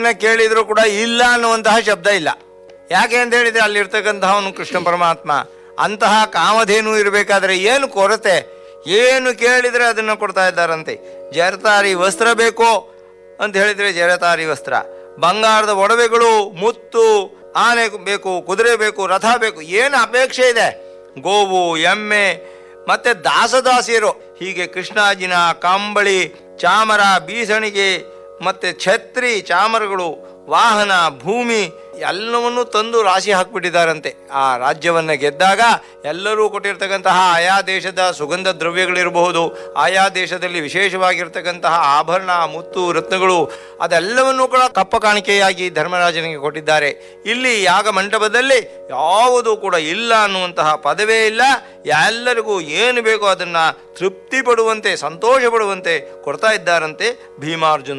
ಕೇಳಿದ್ರು ಕೂಡ ಇಲ್ಲ ಅನ್ನುವಂತಹ ಶಬ್ದ ಇಲ್ಲ ಯಾಕೆ ಅಂತ ಹೇಳಿದ್ರೆ ಅಲ್ಲಿರ್ತಕ್ಕಂತಹವನು ಕೃಷ್ಣ ಪರಮಾತ್ಮ ಅಂತಹ ಕಾಮಧೇನು ಇರಬೇಕಾದ್ರೆ ಏನು ಕೊರತೆ ಏನು ಕೇಳಿದ್ರೆ ಅದನ್ನು ಕೊಡ್ತಾ ಇದ್ದಾರಂತೆ ಜರತಾರಿ ವಸ್ತ್ರ ಬೇಕೋ ಅಂತ ಹೇಳಿದ್ರೆ ಜರತಾರಿ ವಸ್ತ್ರ ಬಂಗಾರದ ಒಡವೆಗಳು ಮುತ್ತು ಆನೆ ಬೇಕು ಕುದುರೆ ಬೇಕು ರಥ ಬೇಕು ಏನು ಅಪೇಕ್ಷೆ ಇದೆ ಗೋವು ಎಮ್ಮೆ ಮತ್ತೆ ದಾಸದಾಸಿಯರು ಹೀಗೆ ಕೃಷ್ಣಾಜಿನ ಕಂಬಳಿ ಚಾಮರ ಬೀಸಣಿಗೆ ಮತ್ತೆ ಛತ್ರಿ ಚಾಮರಗಳು ವಾಹನ ಭೂಮಿ ಎಲ್ಲವನ್ನೂ ತಂದು ರಾಶಿ ಹಾಕ್ಬಿಟ್ಟಿದ್ದಾರಂತೆ ಆ ರಾಜ್ಯವನ್ನು ಗೆದ್ದಾಗ ಎಲ್ಲರೂ ಕೊಟ್ಟಿರ್ತಕ್ಕಂತಹ ಆಯಾ ದೇಶದ ಸುಗಂಧ ದ್ರವ್ಯಗಳಿರಬಹುದು ಆಯಾ ದೇಶದಲ್ಲಿ ವಿಶೇಷವಾಗಿರ್ತಕ್ಕಂತಹ ಆಭರಣ ಮುತ್ತು ರತ್ನಗಳು ಅದೆಲ್ಲವನ್ನೂ ಕೂಡ ಕಪ್ಪ ಕಾಣಿಕೆಯಾಗಿ ಧರ್ಮರಾಜನಿಗೆ ಕೊಟ್ಟಿದ್ದಾರೆ ಇಲ್ಲಿ ಯಾಗ ಮಂಟಪದಲ್ಲಿ ಯಾವುದೂ ಕೂಡ ಇಲ್ಲ ಅನ್ನುವಂತಹ ಪದವೇ ಇಲ್ಲ ಎಲ್ಲರಿಗೂ ಏನು ಬೇಕೋ ಅದನ್ನು ತೃಪ್ತಿ ಪಡುವಂತೆ ಸಂತೋಷ ಪಡುವಂತೆ ಕೊಡ್ತಾ ಇದ್ದಾರಂತೆ ಭೀಮಾರ್ಜುನ್